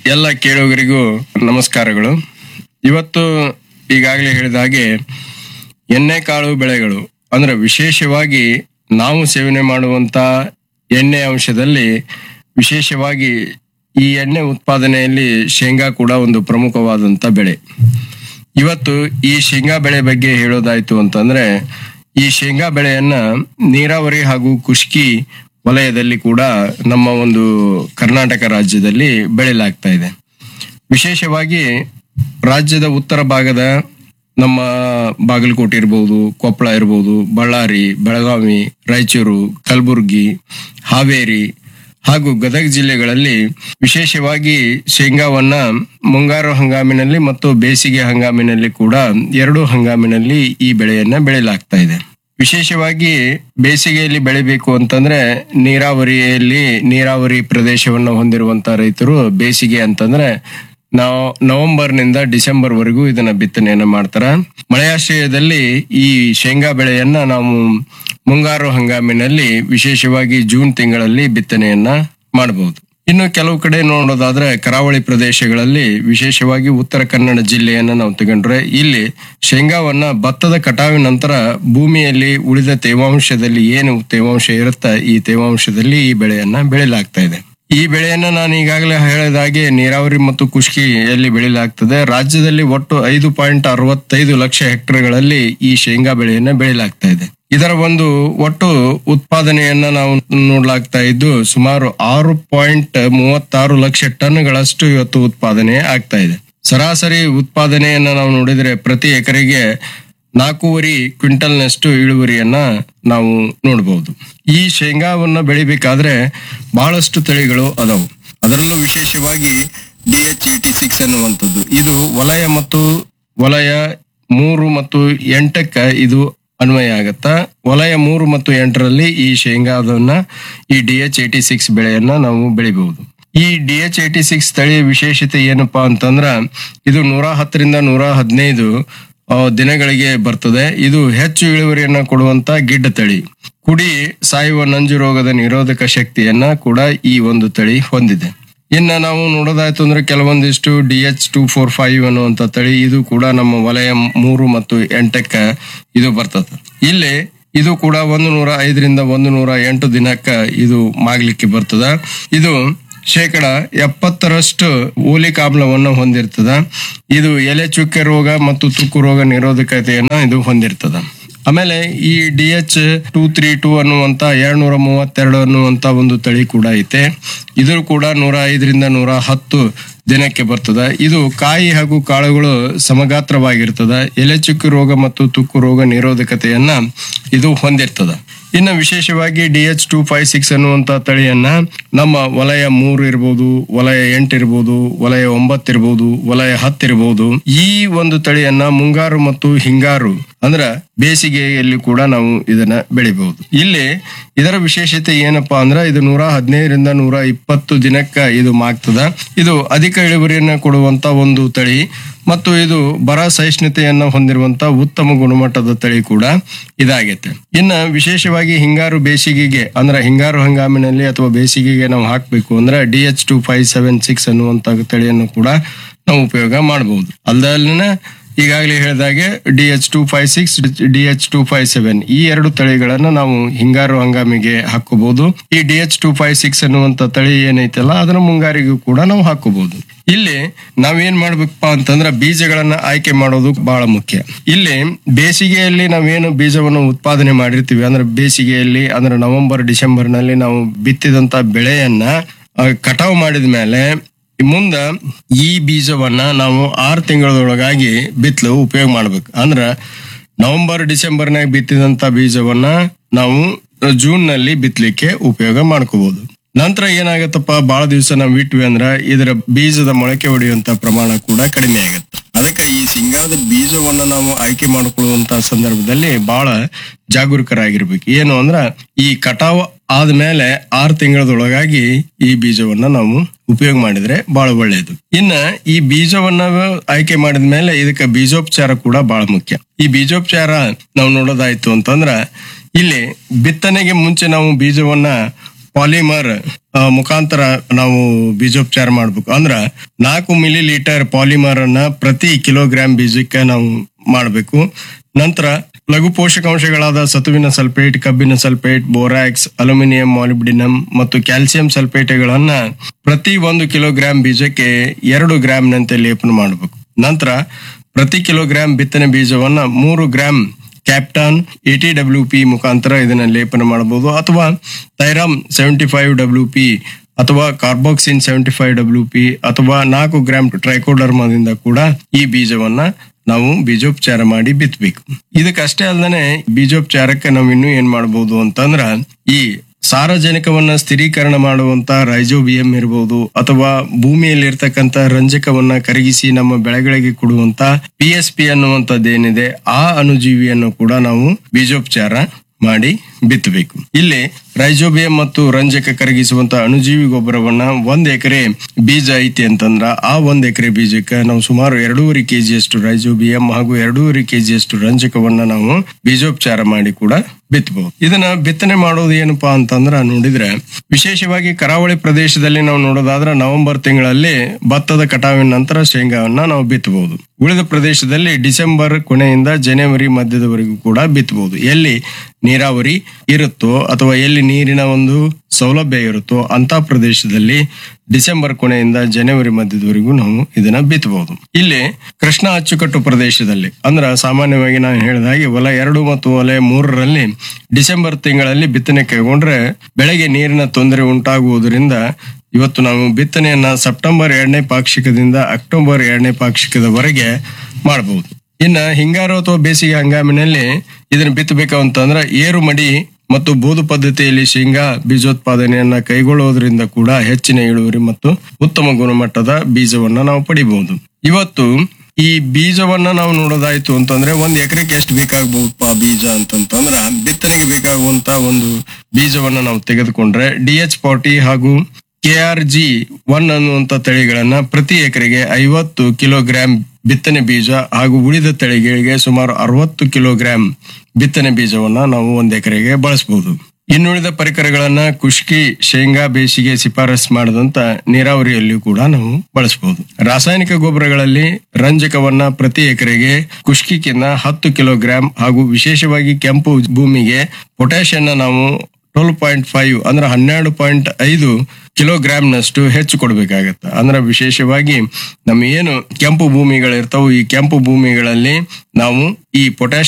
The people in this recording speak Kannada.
ಎಲ್ಲ ಕೇಳುಗರಿಗೂ ನಮಸ್ಕಾರಗಳು ಇವತ್ತು ಈಗಾಗಲೇ ಹೇಳಿದ ಹಾಗೆ ಎಣ್ಣೆಕಾಳು ಬೆಳೆಗಳು ಅಂದ್ರೆ ವಿಶೇಷವಾಗಿ ನಾವು ಸೇವನೆ ಮಾಡುವಂತ ಎಣ್ಣೆ ಅಂಶದಲ್ಲಿ ವಿಶೇಷವಾಗಿ ಈ ಎಣ್ಣೆ ಉತ್ಪಾದನೆಯಲ್ಲಿ ಶೇಂಗಾ ಕೂಡ ಒಂದು ಪ್ರಮುಖವಾದಂತ ಬೆಳೆ ಇವತ್ತು ಈ ಶೇಂಗಾ ಬೆಳೆ ಬಗ್ಗೆ ಹೇಳೋದಾಯ್ತು ಅಂತಂದ್ರೆ ಈ ಶೇಂಗಾ ಬೆಳೆಯನ್ನ ನೀರಾವರಿ ಹಾಗೂ ಕುಷ್ಕಿ ವಲಯದಲ್ಲಿ ಕೂಡ ನಮ್ಮ ಒಂದು ಕರ್ನಾಟಕ ರಾಜ್ಯದಲ್ಲಿ ಬೆಳೆಯಲಾಗ್ತಾ ಇದೆ ವಿಶೇಷವಾಗಿ ರಾಜ್ಯದ ಉತ್ತರ ಭಾಗದ ನಮ್ಮ ಬಾಗಲಕೋಟೆ ಇರ್ಬೋದು ಕೊಪ್ಪಳ ಇರ್ಬೋದು ಬಳ್ಳಾರಿ ಬೆಳಗಾವಿ ರಾಯಚೂರು ಕಲಬುರ್ಗಿ ಹಾವೇರಿ ಹಾಗೂ ಗದಗ ಜಿಲ್ಲೆಗಳಲ್ಲಿ ವಿಶೇಷವಾಗಿ ಶೇಂಗಾವನ್ನ ಮುಂಗಾರು ಹಂಗಾಮಿನಲ್ಲಿ ಮತ್ತು ಬೇಸಿಗೆ ಹಂಗಾಮಿನಲ್ಲಿ ಕೂಡ ಎರಡು ಹಂಗಾಮಿನಲ್ಲಿ ಈ ಬೆಳೆಯನ್ನ ಬೆಳೆಯಲಾಗ್ತಾ ಇದೆ ವಿಶೇಷವಾಗಿ ಬೇಸಿಗೆಯಲ್ಲಿ ಬೆಳಿಬೇಕು ಅಂತಂದ್ರೆ ನೀರಾವರಿಯಲ್ಲಿ ನೀರಾವರಿ ಪ್ರದೇಶವನ್ನ ಹೊಂದಿರುವಂತ ರೈತರು ಬೇಸಿಗೆ ಅಂತಂದ್ರೆ ನಾವು ನವೆಂಬರ್ನಿಂದ ಡಿಸೆಂಬರ್ ವರೆಗೂ ಇದನ್ನ ಬಿತ್ತನೆಯನ್ನ ಮಾಡ್ತಾರ ಮಳೆಯಾಶ್ರಯದಲ್ಲಿ ಈ ಶೇಂಗಾ ಬೆಳೆಯನ್ನ ನಾವು ಮುಂಗಾರು ಹಂಗಾಮಿನಲ್ಲಿ ವಿಶೇಷವಾಗಿ ಜೂನ್ ತಿಂಗಳಲ್ಲಿ ಬಿತ್ತನೆಯನ್ನ ಮಾಡಬಹುದು ಇನ್ನು ಕೆಲವು ಕಡೆ ನೋಡೋದಾದ್ರೆ ಕರಾವಳಿ ಪ್ರದೇಶಗಳಲ್ಲಿ ವಿಶೇಷವಾಗಿ ಉತ್ತರ ಕನ್ನಡ ಜಿಲ್ಲೆಯನ್ನ ನಾವು ತಗೊಂಡ್ರೆ ಇಲ್ಲಿ ಶೇಂಗಾವನ್ನ ಭತ್ತದ ಕಟಾವಿನ ನಂತರ ಭೂಮಿಯಲ್ಲಿ ಉಳಿದ ತೇವಾಂಶದಲ್ಲಿ ಏನು ತೇವಾಂಶ ಇರುತ್ತ ಈ ತೇವಾಂಶದಲ್ಲಿ ಈ ಬೆಳೆಯನ್ನ ಬೆಳೆಯಲಾಗ್ತಾ ಇದೆ ಈ ಬೆಳೆಯನ್ನ ನಾನು ಈಗಾಗಲೇ ಹೇಳಿದ ಹಾಗೆ ನೀರಾವರಿ ಮತ್ತು ಕುಷ್ಕಿಯಲ್ಲಿ ಬೆಳೆಯಲಾಗ್ತದೆ ರಾಜ್ಯದಲ್ಲಿ ಒಟ್ಟು ಐದು ಪಾಯಿಂಟ್ ಅರವತ್ತೈದು ಲಕ್ಷ ಹೆಕ್ಟೇರ್ಗಳಲ್ಲಿ ಈ ಶೇಂಗಾ ಬೆಳೆಯನ್ನ ಬೆಳೆಯಲಾಗ್ತಾ ಇದೆ ಇದರ ಒಂದು ಒಟ್ಟು ಉತ್ಪಾದನೆಯನ್ನ ನಾವು ನೋಡ್ಲಾಗ್ತಾ ಇದ್ದು ಸುಮಾರು ಆರು ಪಾಯಿಂಟ್ ಮೂವತ್ತಾರು ಲಕ್ಷ ಟನ್ಗಳಷ್ಟು ಇವತ್ತು ಉತ್ಪಾದನೆ ಆಗ್ತಾ ಇದೆ ಸರಾಸರಿ ಉತ್ಪಾದನೆಯನ್ನ ನಾವು ನೋಡಿದ್ರೆ ಪ್ರತಿ ಎಕರೆಗೆ ನಾಲ್ಕೂವರೆ ಕ್ವಿಂಟಲ್ನಷ್ಟು ಇಳುವರಿಯನ್ನ ನಾವು ನೋಡಬಹುದು ಈ ಶೇಂಗಾವನ್ನ ಬೆಳಿಬೇಕಾದ್ರೆ ಬಹಳಷ್ಟು ತಳಿಗಳು ಅದಾವು ಅದರಲ್ಲೂ ವಿಶೇಷವಾಗಿ ಡಿ ಎಚ್ ಏಟಿ ಸಿಕ್ಸ್ ಅನ್ನುವಂಥದ್ದು ಇದು ವಲಯ ಮತ್ತು ವಲಯ ಮೂರು ಮತ್ತು ಎಂಟಕ್ಕ ಇದು ಅನ್ವಯ ಆಗತ್ತ ವಲಯ ಮೂರು ಮತ್ತು ಎಂಟರಲ್ಲಿ ಈ ಶೇಂಗಾದನ್ನ ಈ ಡಿ ಎಚ್ ಏಟಿ ಸಿಕ್ಸ್ ಬೆಳೆಯನ್ನ ನಾವು ಬೆಳಿಬಹುದು ಈ ಡಿ ಎಚ್ ಏಟಿ ಸಿಕ್ಸ್ ತಳಿಯ ವಿಶೇಷತೆ ಏನಪ್ಪಾ ಅಂತಂದ್ರ ಇದು ನೂರ ಹತ್ತರಿಂದ ನೂರ ಹದಿನೈದು ಆ, ದಿನಗಳಿಗೆ ಬರ್ತದೆ ಇದು ಹೆಚ್ಚು ಇಳುವರಿಯನ್ನ ಕೊಡುವಂತ ಗಿಡ್ಡ ತಳಿ ಕುಡಿ ಸಾಯುವ ನಂಜು ರೋಗದ ನಿರೋಧಕ ಶಕ್ತಿಯನ್ನ ಕೂಡ ಈ ಒಂದು ತಳಿ ಹೊಂದಿದೆ ಇನ್ನ ನಾವು ನೋಡೋದಾಯ್ತು ಅಂದ್ರೆ ಕೆಲವೊಂದಿಷ್ಟು D H two four five ಅನ್ನುವಂತ ತಳಿ ಇದು ಕೂಡ ನಮ್ಮ ವಲಯ ಮೂರು ಮತ್ತು ಎಂಟಕ್ಕ ಇದು ಬರ್ತದೆ ಇಲ್ಲಿ ಇದು ಕೂಡ ಒಂದು ನೂರ ಐದರಿಂದ ಒಂದು ನೂರ ಎಂಟು ದಿನಕ್ಕ ಇದು ಮಾಗ್ಲಿಕ್ಕೆ ಬರ್ತದ ಇದು ಶೇಕಡ ಎಪ್ಪತ್ತರಷ್ಟು ಓಲಿಕ್ ಆಮ್ಲವನ್ನು ಹೊಂದಿರ್ತದ ಇದು ಎಲೆ ಚುಕ್ಕೆ ರೋಗ ಮತ್ತು ತುಕ್ಕು ರೋಗ ನಿರೋಧಕತೆಯನ್ನ ಇದು ಹೊಂದಿರ್ತದ ಆಮೇಲೆ ಈ D H two three two ಅನ್ನುವಂತ ಎರಡ್ನೂರ ಮೂವತ್ತೆರಡು ಅನ್ನುವಂತ ಒಂದು ತಳಿ ಕೂಡ ಐತೆ ಇದು ಕೂಡ ನೂರ ಐದರಿಂದ ನೂರ ಹತ್ತು ದಿನಕ್ಕೆ ಬರ್ತದ ಇದು ಕಾಯಿ ಹಾಗೂ ಕಾಳುಗಳು ಸಮಗಾತ್ರವಾಗಿರ್ತದ ಎಲೆ ಚುಕ್ಕಿ ರೋಗ ಮತ್ತು ತುಕ್ಕು ರೋಗ ನಿರೋಧಕತೆಯನ್ನ ಇದು ಹೊಂದಿರ್ತದ ಇನ್ನು ವಿಶೇಷವಾಗಿ D H two five six ಅನ್ನುವಂತ ತಳಿಯನ್ನ ನಮ್ಮ ವಲಯ ಮೂರು ಇರ್ಬೋದು ವಲಯ ಎಂಟು ಇರ್ಬೋದು ವಲಯ ಒಂಬತ್ತು ಇರ್ಬೋದು ವಲಯ ಹತ್ತು ಇರ್ಬೋದು ಈ ಒಂದು ತಳಿಯನ್ನ ಮುಂಗಾರು ಮತ್ತು ಹಿಂಗಾರು ಅಂದ್ರ ಬೇಸಿಗೆಯಲ್ಲಿ ಕೂಡ ನಾವು ಇದನ್ನ ಬೆಳಿಬಹುದು ಇಲ್ಲಿ ಇದರ ವಿಶೇಷತೆ ಏನಪ್ಪಾ ಅಂದ್ರ ಇದು ನೂರ ಹದಿನೈದರಿಂದ ನೂರ ಇಪ್ಪತ್ತು ದಿನಕ್ಕ ಇದು ಮಾಗ್ತದ ಇದು ಅಧಿಕ ಇಳುವರಿಯನ್ನ ಕೊಡುವಂತ ಒಂದು ತಳಿ ಮತ್ತು ಇದು ಬರ ಸಹಿಷ್ಣುತೆಯನ್ನ ಹೊಂದಿರುವಂತ ಉತ್ತಮ ಗುಣಮಟ್ಟದ ತಳಿ ಕೂಡ ಇದಾಗೈತೆ ಇನ್ನ ವಿಶೇಷವಾಗಿ ಹಿಂಗಾರು ಬೇಸಿಗೆಗೆ ಅಂದ್ರೆ ಹಿಂಗಾರು ಹಂಗಾಮಿನಲ್ಲಿ ಅಥವಾ ಬೇಸಿಗೆಗೆ ನಾವು ಹಾಕ್ಬೇಕು ಅಂದ್ರೆ D H two five seven six ಅನ್ನುವಂತ ತಳಿಯನ್ನು ಕೂಡ ನಾವು ಉಪಯೋಗ ಮಾಡಬಹುದು ಅಲ್ದಲ್ಲೇ ಈಗಾಗಲೇ ಹೇಳಿದಾಗೆ D H two five six D H two five seven ಈ ಎರಡು ತಳಿಗಳನ್ನ ನಾವು ಹಿಂಗಾರು ಹಂಗಾಮಿಗೆ ಹಾಕೋಬಹುದು ಈ D H two five six ಅನ್ನುವಂತ ತಳಿ ಏನೈತಲ್ಲ ಅದನ್ನ ಮುಂಗಾರಿಗೂ ಕೂಡ ನಾವು ಹಾಕೋಬಹುದು ಇಲ್ಲಿ ನಾವೇನ್ ಮಾಡ್ಬೇಕಪ್ಪ ಅಂತಂದ್ರ ಬೀಜಗಳನ್ನ ಆಯ್ಕೆ ಮಾಡೋದು ಬಹಳ ಮುಖ್ಯ ಇಲ್ಲಿ ಬೇಸಿಗೆಯಲ್ಲಿ ನಾವೇನು ಬೀಜವನ್ನು ಉತ್ಪಾದನೆ ಮಾಡಿರ್ತೀವಿ ಅಂದ್ರೆ ಬೇಸಿಗೆಯಲ್ಲಿ ಅಂದ್ರೆ ನವೆಂಬರ್ ಡಿಸೆಂಬರ್ ನಲ್ಲಿ ನಾವು ಬಿತ್ತಿದಂತ ಬೆಳೆಯನ್ನ ಆ, ಕಟಾವು ಮಾಡಿದ ಮೇಲೆ ಮುಂದ ಈ ಬೀಜವನ್ನ ನಾವು ಆರು ತಿಂಗಳದೊಳಗಾಗಿ ಬಿತ್ತಲು ಉಪಯೋಗ ಮಾಡ್ಬೇಕು ಅಂದ್ರ ನವೆಂಬರ್ ಡಿಸೆಂಬರ್ನಾಗ ಬಿತ್ತಿದಂತ ಬೀಜವನ್ನ ನಾವು ಜೂನ್ ನಲ್ಲಿ ಬಿತ್ತಲಿಕ್ಕೆ ಉಪಯೋಗ ಮಾಡ್ಕೋಬಹುದು ನಂತರ ಏನಾಗತ್ತಪ್ಪ ಬಹಳ ದಿವಸ ನಾವು ಇಟ್ವಿ ಅಂದ್ರ ಇದರ ಬೀಜದ ಮೊಳಕೆ ಹೊಡೆಯುವಂತ ಪ್ರಮಾಣ ಕೂಡ ಕಡಿಮೆ ಆಗತ್ತೆ ಅದಕ್ಕೆ ಈ ಶೇಂಗಾದ ಬೀಜವನ್ನ ನಾವು ಆಯ್ಕೆ ಮಾಡಿಕೊಳ್ಳುವಂತ ಸಂದರ್ಭದಲ್ಲಿ ಬಹಳ ಜಾಗರೂಕರಾಗಿರ್ಬೇಕು ಏನು ಅಂದ್ರ ಈ ಕಟಾವು ಆದ್ಮೇಲೆ ಆರು ತಿಂಗಳದೊಳಗಾಗಿ ಈ ಬೀಜವನ್ನ ನಾವು ಉಪಯೋಗ ಮಾಡಿದ್ರೆ ಬಹಳ ಒಳ್ಳೆಯದು ಇನ್ನ ಈ ಬೀಜವನ್ನ ಆಯ್ಕೆ ಮಾಡಿದ ಮೇಲೆ ಇದಕ್ಕೆ ಬೀಜೋಪಚಾರ ಕೂಡ ಬಹಳ ಮುಖ್ಯ ಈ ಬೀಜೋಪಚಾರ ನಾವು ನೋಡೋದಾಯ್ತು ಅಂತಂದ್ರ ಇಲ್ಲಿ ಬಿತ್ತನೆಗೆ ಮುಂಚೆ ನಾವು ಬೀಜವನ್ನ ಪಾಲಿಮರ್ ಮುಖಾಂತರ ನಾವು ಬೀಜೋಪಚಾರ ಮಾಡ್ಬೇಕು ಅಂದ್ರ ನಾಲ್ಕು ಮಿಲಿ ಲೀಟರ್ ಪಾಲಿಮರ್ ಅನ್ನ ಪ್ರತಿ ಕಿಲೋಗ್ರಾಂ ಬೀಜಕ್ಕೆ ನಾವು ಮಾಡಬೇಕು ನಂತರ ಲಘು ಪೋಷಕಾಂಶಗಳಾದ ಸತುವಿನ ಸಲ್ಫೇಟ್ ಕಬ್ಬಿನ ಸಲ್ಫೇಟ್ ಬೋರಾಕ್ಸ್ ಅಲ್ಯೂಮಿನಿಯಂ ಮಾಲಿಬ್ಡಿನಮ್ ಮತ್ತು ಕ್ಯಾಲ್ಸಿಯಂ ಸಲ್ಫೇಟ್ಗಳನ್ನ ಪ್ರತಿ ಒಂದು ಕಿಲೋಗ್ರಾಂ ಬೀಜಕ್ಕೆ ಎರಡು ಗ್ರಾಂನಂತೆ ಲೇಪನ ಮಾಡಬೇಕು ನಂತರ ಪ್ರತಿ ಕಿಲೋಗ್ರಾಂ ಬಿತ್ತನೆ ಬೀಜವನ್ನ ಮೂರು gram captan eighty W P ಮುಖಾಂತರ ಇದನ್ನ ಲೇಪನ ಮಾಡಬಹುದು ಅಥವಾ thiram seventy five W P ಅಥವಾ carboxin seventy five W P ಅಥವಾ ನಾಲ್ಕು ಗ್ರಾಂ ಟ್ರೈಕೋಡರ್ಮಾದಿಂದ ಕೂಡ ಈ ಬೀಜವನ್ನ ನಾವು ಬೀಜೋಪಚಾರ ಮಾಡಿ ಬಿತ್ತಬೇಕು ಇದಕ್ಕಷ್ಟೇ ಅಲ್ಲದೆ ಬೀಜೋಪಚಾರಕ್ಕೆ ನಾವು ಇನ್ನೂ ಏನ್ ಮಾಡಬಹುದು ಅಂತಂದ್ರ ಈ ಸಾರಜನಕವನ್ನ ಸ್ಥಿರೀಕರಣ ಮಾಡುವಂತ ರೈಜೋಬಿಯಂ ಇರಬಹುದು ಅಥವಾ ಭೂಮಿಯಲ್ಲಿ ಇರ್ತಕ್ಕಂತ ರಂಜಕವನ್ನ ಕರಗಿಸಿ ನಮ್ಮ ಬೆಳೆಗಳಿಗೆ ಕೊಡುವಂತ ಪಿ ಎಸ್ ಪಿ ಅನ್ನುವಂಥದ್ದೇನಿದೆ ಆ ಅಣುಜೀವಿಯನ್ನು ಕೂಡ ನಾವು ಬೀಜೋಪಚಾರ ಮಾಡಿ ಬಿತ್ತಬೇಕು ಇಲ್ಲಿ ರೈಜೋಬಿಯಂ ಮತ್ತು ರಂಜಕ ಕರಗಿಸುವಂತ ಅಣುಜೀವಿ ಗೊಬ್ಬರವನ್ನ ಒಂದ್ ಎಕರೆ ಬೀಜ ಐತಿ ಅಂತಂದ್ರ ಆ ಒಂದ್ ಎಕರೆ ಬೀಜಕ್ಕೆ ನಾವು ಸುಮಾರು ಎರಡೂವರೆ ಕೆಜಿಯಷ್ಟು ರೈಜೋಬಿಯಂ ಹಾಗೂ ಎರಡೂವರೆ ಕೆಜಿಯಷ್ಟು ರಂಜಕವನ್ನ ನಾವು ಬೀಜೋಪಚಾರ ಮಾಡಿ ಕೂಡ ಬಿತ್ತಬಹುದು ಇದನ್ನ ಬಿತ್ತನೆ ಮಾಡೋದು ಏನಪ್ಪಾ ಅಂತಂದ್ರ ನೋಡಿದ್ರೆ ವಿಶೇಷವಾಗಿ ಕರಾವಳಿ ಪ್ರದೇಶದಲ್ಲಿ ನಾವು ನೋಡೋದಾದ್ರೆ ನವೆಂಬರ್ ತಿಂಗಳಲ್ಲಿ ಭತ್ತದ ಕಟಾವಿನ ನಂತರ ಶೇಂಗಾವನ್ನ ನಾವು ಬಿತ್ತಬಹುದು ಉಳಿದ ಪ್ರದೇಶದಲ್ಲಿ ಡಿಸೆಂಬರ್ ಕೊನೆಯಿಂದ ಜನವರಿ ಮಧ್ಯದವರೆಗೂ ಕೂಡ ಬಿತ್ತಬಹುದು ಎಲ್ಲಿ ನೀರಾವರಿ ಇರುತ್ತೋ ಅಥವಾ ಎಲ್ಲಿ ನೀರಿನ ಒಂದು ಸೌಲಭ್ಯ ಇರುತ್ತೋ ಅಂತ ಪ್ರದೇಶದಲ್ಲಿ ಡಿಸೆಂಬರ್ ಕೊನೆಯಿಂದ ಜನವರಿ ಮಧ್ಯದವರೆಗೂ ನಾವು ಇದನ್ನ ಬಿತ್ತಬಹುದು ಇಲ್ಲಿ ಕೃಷ್ಣ ಅಚ್ಚುಕಟ್ಟು ಪ್ರದೇಶದಲ್ಲಿ ಅಂದ್ರ ಸಾಮಾನ್ಯವಾಗಿ ನಾನು ಹೇಳಿದ ಹಾಗೆ ಹೊಲ ಎರಡು ಮತ್ತು ಹೊಲ ಮೂರರಲ್ಲಿ ಡಿಸೆಂಬರ್ ತಿಂಗಳಲ್ಲಿ ಬಿತ್ತನೆ ಕೈಗೊಂಡ್ರೆ ಬೆಳೆಗೆ ನೀರಿನ ತೊಂದರೆ ಉಂಟಾಗುವುದರಿಂದ ಇವತ್ತು ನಾವು ಬಿತ್ತನೆಯನ್ನ ಸೆಪ್ಟೆಂಬರ್ ಎರಡನೇ ಪಾಕ್ಷಿಕದಿಂದ ಅಕ್ಟೋಬರ್ ಎರಡನೇ ಪಾಕ್ಷಿಕದವರೆಗೆ ಮಾಡಬಹುದು ಇನ್ನ ಹಿಂಗಾರು ಅಥವಾ ಬೇಸಿಗೆ ಹಂಗಾಮಿನಲ್ಲಿ ಇದನ್ನ ಬಿತ್ತಬೇಕು ಅಂತಂದ್ರ ಏರು ಮಡಿ ಮತ್ತು ಬೋದು ಪದ್ಧತಿಯಲ್ಲಿ ಶೇಂಗಾ ಬೀಜೋತ್ಪಾದನೆಯನ್ನ ಕೈಗೊಳ್ಳುವುದರಿಂದ ಕೂಡ ಹೆಚ್ಚಿನ ಇಳುವರಿ ಮತ್ತು ಉತ್ತಮ ಗುಣಮಟ್ಟದ ಬೀಜವನ್ನ ನಾವು ಪಡಿಬಹುದು ಇವತ್ತು ಈ ಬೀಜವನ್ನ ನಾವು ನೋಡೋದಾಯ್ತು ಅಂತಂದ್ರೆ ಒಂದ್ ಎಕರೆಗೆ ಎಷ್ಟು ಬೇಕಾಗಬಹುದಪ್ಪ ಬೀಜ ಅಂತಂತಂದ್ರ ಬಿತ್ತನೆಗೆ ಬೇಕಾಗುವಂತ ಒಂದು ಬೀಜವನ್ನ ನಾವು ತೆಗೆದುಕೊಂಡ್ರೆ ಡಿ ಎಚ್ ಫಾರ್ಟಿ ಹಾಗೂ ಕೆ ಆರ್ ಜಿ ಒನ್ ಅನ್ನುವಂತ ತಳಿಗಳನ್ನ ಪ್ರತಿ ಎಕರೆಗೆ ಐವತ್ತು ಕಿಲೋಗ್ರಾಂ ಬಿತ್ತನೆ ಬೀಜ ಹಾಗೂ ಉಳಿದ ತಳಿಗಳಿಗೆ ಸುಮಾರು ಅರವತ್ತು ಕಿಲೋಗ್ರಾಂ ಬಿತ್ತನೆ ಬೀಜವನ್ನ ನಾವು ಒಂದ್ ಎಕರೆಗೆ ಬಳಸಬಹುದು ಇನ್ನುಳಿದ ಪರಿಕರಗಳನ್ನ ಕುಷ್ಕಿ ಶೇಂಗಾ ಬೇಸಿಗೆ ಶಿಫಾರಸ್ ಮಾಡದಂತ ನೀರಾವರಿಯಲ್ಲಿಯೂ ಕೂಡ ನಾವು ಬಳಸಬಹುದು ರಾಸಾಯನಿಕ ಗೊಬ್ಬರಗಳಲ್ಲಿ ರಂಜಕವನ್ನ ಪ್ರತಿ ಎಕರೆಗೆ ಕುಷ್ಕಿಕಿಂತ ಹತ್ತು ಕಿಲೋಗ್ರಾಂ ಹಾಗೂ ವಿಶೇಷವಾಗಿ ಕೆಂಪು ಭೂಮಿಗೆ ಪೊಟ್ಯಾಷಿಯನ್ನ ನಾವು ಟ್ವೆಲ್ ಪಾಯಿಂಟ್ ಫೈವ್ ಅಂದ್ರೆ ಹನ್ನೆರಡು ಪಾಯಿಂಟ್ ಐದು ಕಿಲೋಗ್ರಾಂನಷ್ಟು ಹೆಚ್ಚು ಕೊಡಬೇಕಾಗತ್ತೆ ಅಂದ್ರೆ ವಿಶೇಷವಾಗಿ ನಮ್ಮ ಏನು ಕೆಂಪು ಭೂಮಿಗಳಿರ್ತಾವು ಈ ಕೆಂಪು ಭೂಮಿಗಳಲ್ಲಿ ನಾವು ಈ ಪೊಟ್ಯಾಷ್